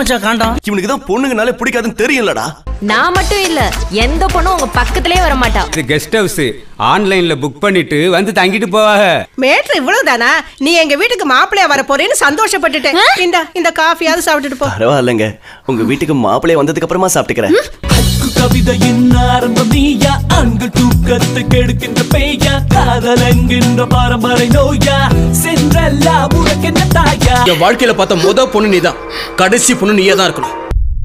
மச்சான் காண்டாம் இவனுக்கு தான் பொண்ணுங்கனாலே பிடிக்காதுன்னு தெரியலடா நான் மட்டும் இல்ல எந்த பொண்ணும் உங்க பக்கத்திலே வர மாட்டா இது கெஸ்ட் ஹவுஸ் ஆன்லைன்ல புக் பண்ணிட்டு வந்து தங்கிட்டு போவாங்க மேட்ரு இவ்வளவுதானா நீ எங்க வீட்டுக்கு மாப்பிள்ளையா வர போறேன்னு சந்தோஷப்பட்டுட்டேன் இந்த இந்த காஃபியாவது சாப்பிட்டுட்டு போ பரவாயில்லைங்க உங்க வீட்டுக்கு மாப்பிள்ளைய வந்ததுக்கு அப்புறமா சாப்பிட்டுக்கிறேன் கவிதையின் ஆரம்பம் நீயா ஆண்கள் தூக்கத்தை கெடுக்கின்ற பெய்யா காதல் என்கின்ற பரம்பரை நோயா சென்றல்லா உனக்கு என்ன தாயா என் வாழ்க்கையில பார்த்த முத பொண்ணு நீதான் கடைசி பொண்ணு நீயே தான் இருக்கணும்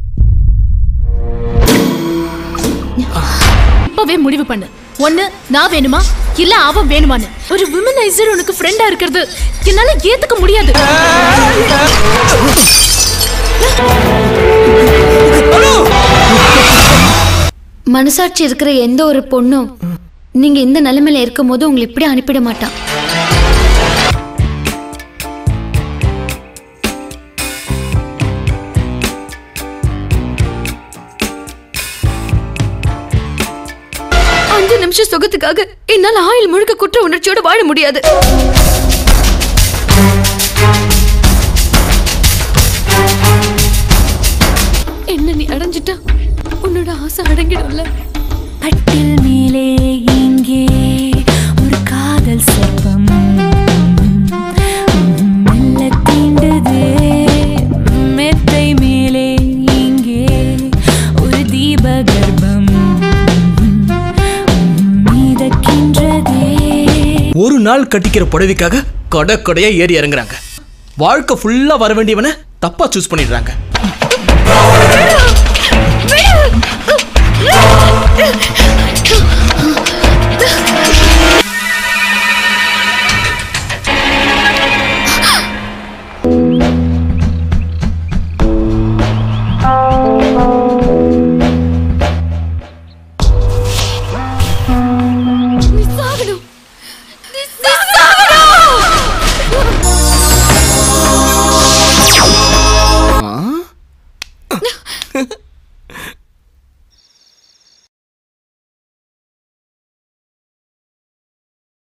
இப்பவே முடிவு பண்ணு ஒண்ணு நான் வேணுமா இல்ல அவன் வேணுமான்னு ஒரு விமனைசர் உனக்கு ஃப்ரெண்டா இருக்கிறது என்னால ஏத்துக்க முடியாது மனசாட்சி இருக்கிற எந்த ஒரு பொண்ணும் நீங்க இந்த நிலைமையில இருக்கும் போது உங்களை இப்படி அனுப்பிட மாட்டான் அஞ்சு நிமிஷம் சுகத்துக்காக என்னால ஆயுள் முழுக்க குற்ற உணர்ச்சியோட வாழ முடியாது என்ன நீ அடைஞ்சிட்டா உன்னோட ஆசை அடங்கிடும்ல கட்டில் மேலே இங்கே ஒரு காதல் சிற்பம் மெல்ல தீண்டுதே மெத்தை மேலே இங்கே ஒரு தீப கர்ப்பம் மிதக்கின்றதே ஒரு நாள் கட்டிக்கிற புடவைக்காக கடை கடையா ஏறி இறங்குறாங்க வாழ்க்கை ஃபுல்லா வர வேண்டியவனை தப்பா சூஸ் பண்ணிடுறாங்க விடு!